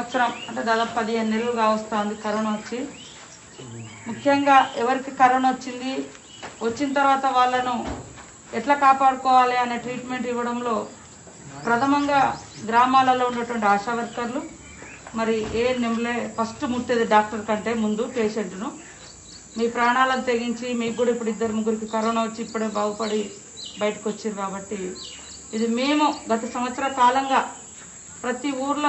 సంవత్సరం అంటే దాదాపు పదిహేను నెలలు కావస్తుంది కరోనా వచ్చి ముఖ్యంగా ఎవరికి కరోనా వచ్చింది వచ్చిన తర్వాత వాళ్ళను ఎట్లా కాపాడుకోవాలి అనే ట్రీట్మెంట్ ఇవ్వడంలో ప్రథమంగా గ్రామాలలో ఉన్నటువంటి ఆశా వర్కర్లు మరి ఏ నెంబలే ఫస్ట్ ముట్టేది డాక్టర్ కంటే ముందు పేషెంట్ను మీ ప్రాణాలను తెగించి మీకు కూడా ఇప్పుడు ఇద్దరు ముగ్గురికి కరోనా వచ్చి ఇప్పుడే బాగుపడి బయటకు వచ్చారు కాబట్టి ఇది మేము గత సంవత్సర కాలంగా ప్రతి ఊర్లో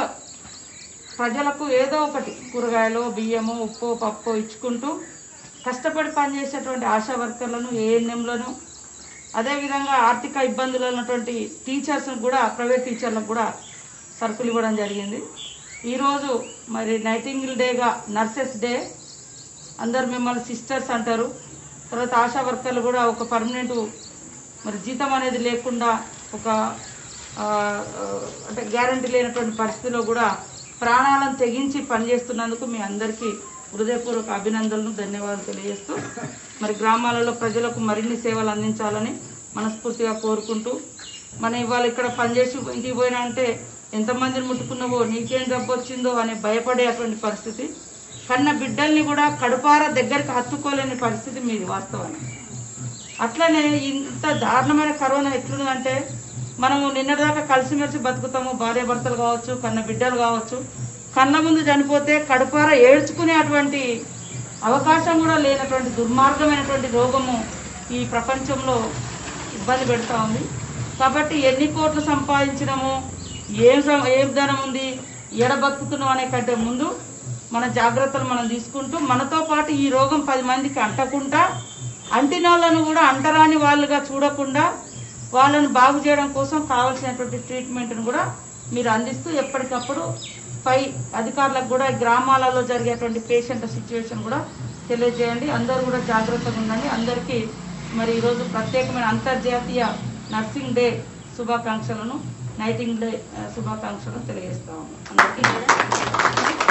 ప్రజలకు ఏదో ఒకటి కూరగాయలు బియ్యము ఉప్పు పప్పు ఇచ్చుకుంటూ కష్టపడి పనిచేసేటువంటి ఆశా వర్కర్లను ఏఎన్ఎంలను అదేవిధంగా ఆర్థిక ఇబ్బందులు ఉన్నటువంటి టీచర్స్ను కూడా ప్రైవేట్ టీచర్లకు కూడా సరుకులు ఇవ్వడం జరిగింది ఈరోజు మరి నైటింగిల్ డేగా నర్సెస్ డే అందరు మిమ్మల్ని సిస్టర్స్ అంటారు తర్వాత ఆశా వర్కర్లు కూడా ఒక పర్మనెంట్ మరి జీతం అనేది లేకుండా ఒక ఆ, ఆ, అంటే గ్యారంటీ లేనటువంటి పరిస్థితిలో కూడా ప్రాణాలను తెగించి పనిచేస్తున్నందుకు మీ అందరికీ హృదయపూర్వక అభినందనలు ధన్యవాదాలు తెలియజేస్తూ మరి గ్రామాలలో ప్రజలకు మరిన్ని సేవలు అందించాలని మనస్ఫూర్తిగా కోరుకుంటూ మనం ఇవాళ ఇక్కడ పనిచేసి ఇంటికి పోయినా అంటే ఎంతమందిని ముట్టుకున్నావో నీకేం జబ్బు వచ్చిందో అనే భయపడేటువంటి పరిస్థితి కన్న బిడ్డల్ని కూడా కడుపార దగ్గరికి హత్తుకోలేని పరిస్థితి మీది వాస్తవాన్ని అట్లనే ఇంత దారుణమైన కరోనా ఎట్లుందంటే మనము నిన్నటిదాకా కలిసిమెలిసి బతుకుతాము భార్య భర్తలు కావచ్చు కన్న బిడ్డలు కావచ్చు కన్న ముందు చనిపోతే కడుపార ఏడ్చుకునేటువంటి అవకాశం కూడా లేనటువంటి దుర్మార్గమైనటువంటి రోగము ఈ ప్రపంచంలో ఇబ్బంది పెడతా ఉంది కాబట్టి ఎన్ని కోట్లు సంపాదించినాము ఏం సం- ఏం ధనం ఉంది ఎడ బతుకుతున్నాం అనే కంటే ముందు మన జాగ్రత్తలు మనం తీసుకుంటూ మనతో పాటు ఈ రోగం పది మందికి అంటకుండా అంటిన వాళ్ళను కూడా అంటరాని వాళ్ళుగా చూడకుండా వాళ్ళను బాగు చేయడం కోసం కావాల్సినటువంటి ట్రీట్మెంట్ను కూడా మీరు అందిస్తూ ఎప్పటికప్పుడు పై అధికారులకు కూడా గ్రామాలలో జరిగేటువంటి పేషెంట్ సిచ్యువేషన్ కూడా తెలియజేయండి అందరూ కూడా జాగ్రత్తగా ఉండండి అందరికీ మరి ఈరోజు ప్రత్యేకమైన అంతర్జాతీయ నర్సింగ్ డే శుభాకాంక్షలను నైటింగ్ డే ఆ, శుభాకాంక్షలను తెలియజేస్తాము అందరికీ